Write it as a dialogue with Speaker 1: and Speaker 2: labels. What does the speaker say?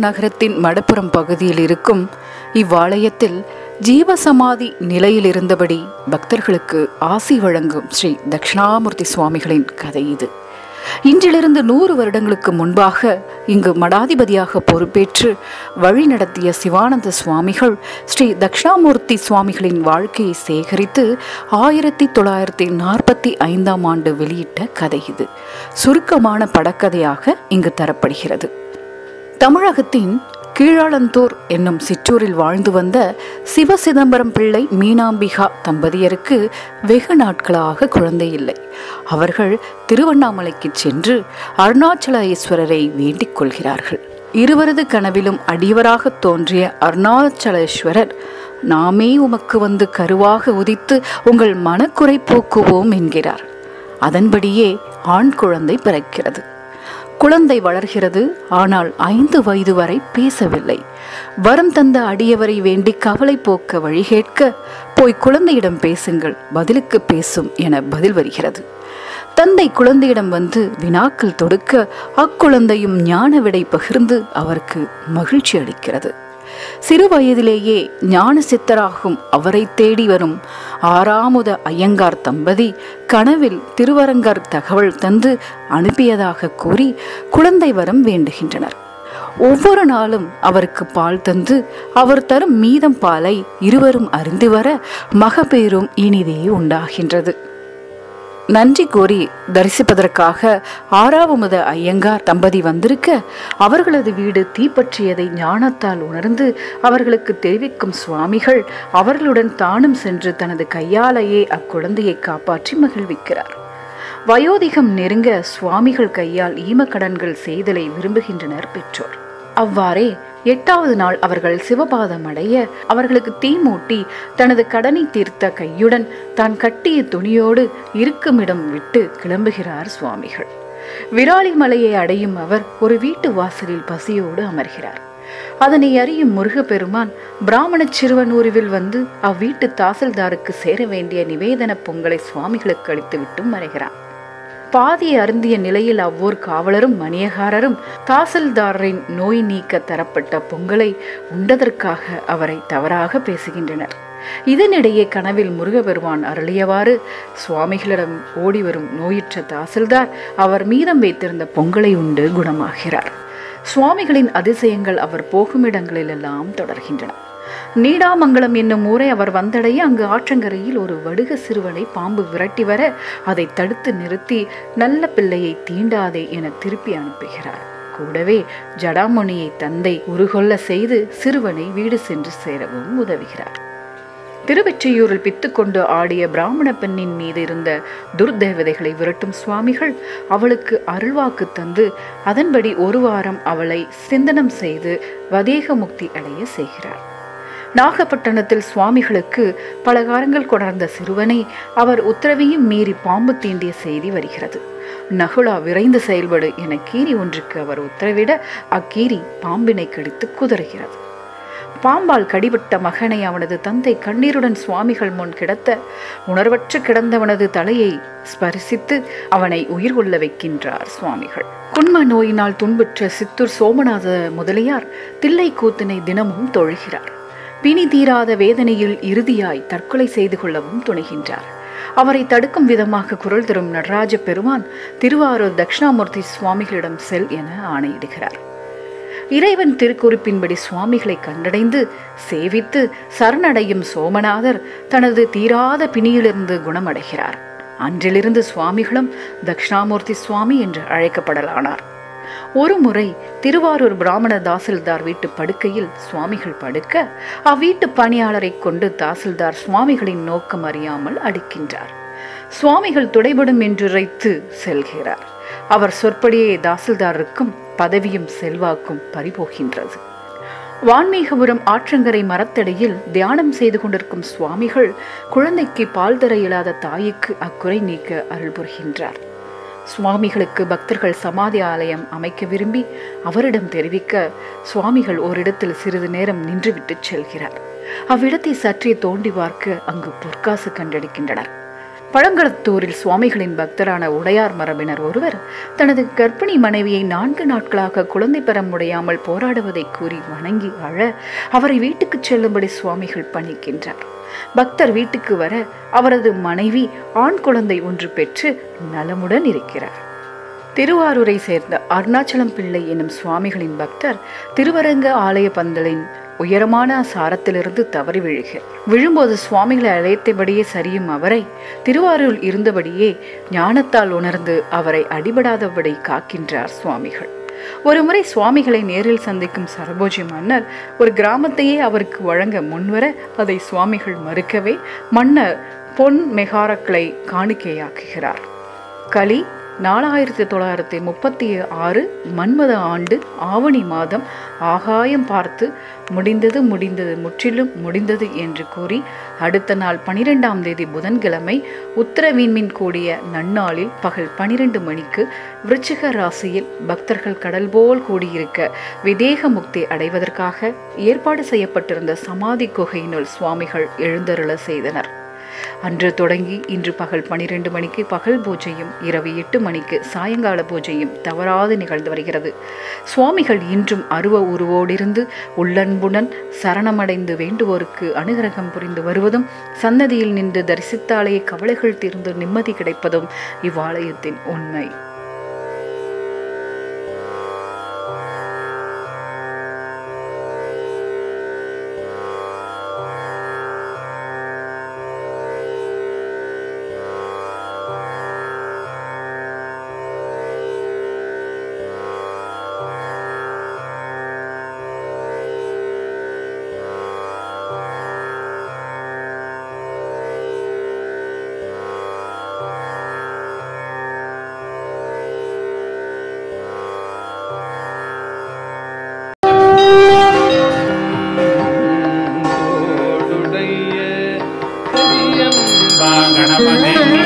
Speaker 1: நகரத்தின் மடப்புறம் பகுதியில் இருக்கும் இவ்வாலயத்தில் ஜீவசமாதி நிலையில் இருந்தபடி பக்தர்களுக்கு ஆசி வழங்கும் ஸ்ரீ தட்சிணாமூர்த்தி சுவாமிகளின் கதை இது இன்றிலிருந்து நூறு வருடங்களுக்கு முன்பாக இங்கு மடாதிபதியாக பொறுப்பேற்று வழி நடத்திய சிவானந்த சுவாமிகள் ஸ்ரீ தட்சிணாமூர்த்தி சுவாமிகளின் வாழ்க்கையை சேகரித்து ஆயிரத்தி தொள்ளாயிரத்தி நாற்பத்தி ஐந்தாம் ஆண்டு வெளியிட்ட கதை இது சுருக்கமான படக்கதையாக இங்கு தரப்படுகிறது தமிழகத்தின் கீழாளந்தூர் என்னும் சிற்றூரில் வாழ்ந்து வந்த சிவசிதம்பரம் பிள்ளை மீனாம்பிகா தம்பதியருக்கு வெகு நாட்களாக குழந்தை இல்லை அவர்கள் திருவண்ணாமலைக்கு சென்று அருணாச்சலேஸ்வரரை வேண்டிக் கொள்கிறார்கள் இருவரது கனவிலும் அடியவராக தோன்றிய அருணாச்சலேஸ்வரர் நாமே உமக்கு வந்து கருவாக உதித்து உங்கள் மனக்குறை போக்குவோம் என்கிறார் அதன்படியே ஆண் குழந்தை பிறக்கிறது குழந்தை வளர்கிறது ஆனால் ஐந்து வயது வரை பேசவில்லை வரம் தந்த அடியவரை வேண்டி கவலை போக்க வழி கேட்க போய் குழந்தையிடம் பேசுங்கள் பதிலுக்கு பேசும் என பதில் வருகிறது தந்தை குழந்தையிடம் வந்து வினாக்கள் தொடுக்க அக்குழந்தையும் ஞான விடை பகிர்ந்து அவருக்கு மகிழ்ச்சி அளிக்கிறது சிறு வயதிலேயே ஞான சித்தராகும் அவரை தேடி வரும் ஆறாமுத ஐயங்கார் தம்பதி கனவில் திருவரங்கர் தகவல் தந்து அனுப்பியதாக கூறி குழந்தை வரம் வேண்டுகின்றனர் ஒவ்வொரு நாளும் அவருக்கு பால் தந்து அவர் தரும் மீதம் பாலை இருவரும் அறிந்து வர மகப்பேரும் இனிதே உண்டாகின்றது நன்றி கூறி தரிசிப்பதற்காக ஆறாவமுத ஐயங்கார் தம்பதி வந்திருக்க அவர்களது வீடு தீப்பற்றியதை ஞானத்தால் உணர்ந்து அவர்களுக்கு தெரிவிக்கும் சுவாமிகள் அவர்களுடன் தானும் சென்று தனது கையாலேயே அக்குழந்தையை காப்பாற்றி மகிழ்விக்கிறார் வயோதிகம் நெருங்க சுவாமிகள் கையால் ஈமக்கடன்கள் செய்தலை விரும்புகின்றனர் பெற்றோர் அவ்வாறே எட்டாவது நாள் அவர்கள் சிவபாதம் அடைய அவர்களுக்கு தீ மூட்டி தனது கடனை தீர்த்த கையுடன் தான் கட்டிய துணியோடு இருக்குமிடம் விட்டு கிளம்புகிறார் சுவாமிகள் விராலி மலையை அடையும் அவர் ஒரு வீட்டு வாசலில் பசியோடு அமர்கிறார் அதனை அறியும் முருகப்பெருமான் பிராமண சிறுவனூருவில் வந்து அவ்வீட்டு தாசில்தாருக்கு சேர வேண்டிய நிவேதன பொங்கலை சுவாமிகளுக்கு அளித்துவிட்டு மறைகிறான் பாதியை அருந்திய நிலையில் அவ்வூர் காவலரும் மணியகாரரும் தாசில்தாரின் நோய் நீக்க தரப்பட்ட பொங்கலை உண்டதற்காக அவரை தவறாக பேசுகின்றனர் இதனிடையே கனவில் முருகபெருமான் அருளியவாறு சுவாமிகளிடம் ஓடிவரும் நோயுற்ற தாசில்தார் அவர் மீதம் வைத்திருந்த பொங்கலை உண்டு குணமாகிறார் சுவாமிகளின் அதிசயங்கள் அவர் போகும் இடங்களிலெல்லாம் தொடர்கின்றன நீடாமங்கலம் என்னும் ஊரை அவர் வந்தடைய அங்கு ஆற்றங்கரையில் ஒரு வடுக சிறுவனை பாம்பு விரட்டி வர அதை தடுத்து நிறுத்தி நல்ல பிள்ளையை தீண்டாதே என திருப்பி அனுப்புகிறார் கூடவே ஜடாமுனியை தந்தை உருகொள்ள செய்து சிறுவனை வீடு சென்று சேரவும் உதவுகிறார் திருவெற்றியூரில் பித்துக்கொண்டு ஆடிய பிராமண பெண்ணின் மீது இருந்த துர்தேவதைகளை விரட்டும் சுவாமிகள் அவளுக்கு அருள்வாக்கு தந்து அதன்படி ஒரு வாரம் அவளை சிந்தனம் செய்து வதேக முக்தி அடைய செய்கிறார் நாகப்பட்டினத்தில் சுவாமிகளுக்கு பல காரங்கள் கொணர்ந்த சிறுவனை அவர் உத்தரவையும் மீறி பாம்பு தீண்டிய செய்தி வருகிறது நகுலா விரைந்து செயல்படு என கீரி ஒன்றுக்கு அவர் உத்தரவிட அக்கீரி பாம்பினை கடித்து குதறுகிறது பாம்பால் கடிபட்ட மகனை அவனது தந்தை கண்ணீருடன் சுவாமிகள் முன் கிடத்த உணர்வற்று கிடந்தவனது தலையை ஸ்பரிசித்து அவனை உயிர் கொள்ள வைக்கின்றார் சுவாமிகள் குன்ம நோயினால் துன்புற்ற சித்தூர் சோமநாத முதலியார் தில்லை கூத்தினை தினமும் தொழுகிறார் பிணி தீராத வேதனையில் இறுதியாய் தற்கொலை செய்து கொள்ளவும் துணிகின்றார் அவரை தடுக்கும் விதமாக குரல் தரும் நடராஜ பெருமான் திருவாரூர் தட்சிணாமூர்த்தி சுவாமிகளிடம் செல் என ஆணையிடுகிறார் இறைவன் திருக்குறிப்பின்படி சுவாமிகளை கண்டடைந்து சேவித்து சரணடையும் சோமநாதர் தனது தீராத பிணியிலிருந்து குணமடைகிறார் அன்றிலிருந்து சுவாமிகளும் தட்சிணாமூர்த்தி சுவாமி என்று அழைக்கப்படலானார் ஒரு முறை திருவாரூர் பிராமண தாசில்தார் வீட்டு படுக்கையில் சுவாமிகள் படுக்க அவ்வீட்டு பணியாளரை கொண்டு தாசில்தார் சுவாமிகளின் நோக்கம் அறியாமல் அடிக்கின்றார் சுவாமிகள் துடைபடும் என்று உரைத்து செல்கிறார் அவர் சொற்படியே தாசில்தாருக்கும் பதவியும் செல்வாக்கும் பறிபோகின்றது வான்மீகபுரம் ஆற்றங்கரை மரத்தடியில் தியானம் செய்து கொண்டிருக்கும் சுவாமிகள் குழந்தைக்கு பால் தர இயலாத தாய்க்கு அக்குறை நீக்க அருள் புரிகின்றார் சுவாமிகளுக்கு பக்தர்கள் சமாதி ஆலயம் அமைக்க விரும்பி அவரிடம் தெரிவிக்க சுவாமிகள் ஓரிடத்தில் சிறிது நேரம் நின்றுவிட்டு செல்கிறார் அவ்விடத்தை சற்றே தோண்டி பார்க்க அங்கு பொற்காசு கண்டெடுக்கின்றனர் பழங்களத்தூரில் சுவாமிகளின் பக்தரான உடையார் மரபினர் ஒருவர் தனது கர்ப்பிணி மனைவியை நான்கு நாட்களாக குழந்தை பெற முடியாமல் போராடுவதை கூறி வணங்கி அழ அவரை வீட்டுக்கு செல்லும்படி சுவாமிகள் பணிக்கின்றார் பக்தர் வீட்டுக்கு வர அவரது மனைவி ஆண் குழந்தை ஒன்று பெற்று நலமுடன் இருக்கிறார் திருவாரூரை சேர்ந்த அருணாச்சலம் பிள்ளை எனும் சுவாமிகளின் பக்தர் திருவரங்க ஆலய பந்தலின் உயரமான சாரத்திலிருந்து தவறி விழுகிறார் விழும்போது சுவாமிகளை அழைத்தபடியே சரியும் அவரை திருவாரூர் இருந்தபடியே ஞானத்தால் உணர்ந்து அவரை அடிபடாதபடி காக்கின்றார் சுவாமிகள் ஒருமுறை சுவாமிகளை நேரில் சந்திக்கும் சரபோஜி மன்னர் ஒரு கிராமத்தையே அவருக்கு வழங்க முன்வர அதை சுவாமிகள் மறுக்கவே மன்னர் பொன் மெகாரக்களை காணிக்கையாக்குகிறார் களி நாலாயிரத்தி தொள்ளாயிரத்தி முப்பத்தி ஆறு மன்மத ஆண்டு ஆவணி மாதம் ஆகாயம் பார்த்து முடிந்தது முடிந்தது முற்றிலும் முடிந்தது என்று கூறி அடுத்த நாள் பனிரெண்டாம் தேதி புதன்கிழமை உத்தரவீன்மின் கூடிய நன்னாளில் பகல் பனிரெண்டு மணிக்கு விருச்சிக ராசியில் பக்தர்கள் கடல் போல் கூடியிருக்க விதேக முக்தி அடைவதற்காக ஏற்பாடு செய்யப்பட்டிருந்த சமாதி குகையினுள் சுவாமிகள் எழுந்தருள செய்தனர் அன்று தொடங்கி இன்று பகல் பனிரெண்டு மணிக்கு பகல் பூஜையும் இரவு எட்டு மணிக்கு சாயங்கால பூஜையும் தவறாது நிகழ்ந்து வருகிறது சுவாமிகள் இன்றும் அருவ உருவோடிருந்து உள்ளன்புடன் சரணமடைந்து வேண்டுவோருக்கு அனுகிரகம் புரிந்து வருவதும் சன்னதியில் நின்று தரிசித்தாலேயே கவலைகள் தீர்ந்து நிம்மதி கிடைப்பதும் இவ்வாலயத்தின் உண்மை
Speaker 2: தோடுடைய கரியம்பா கணபதி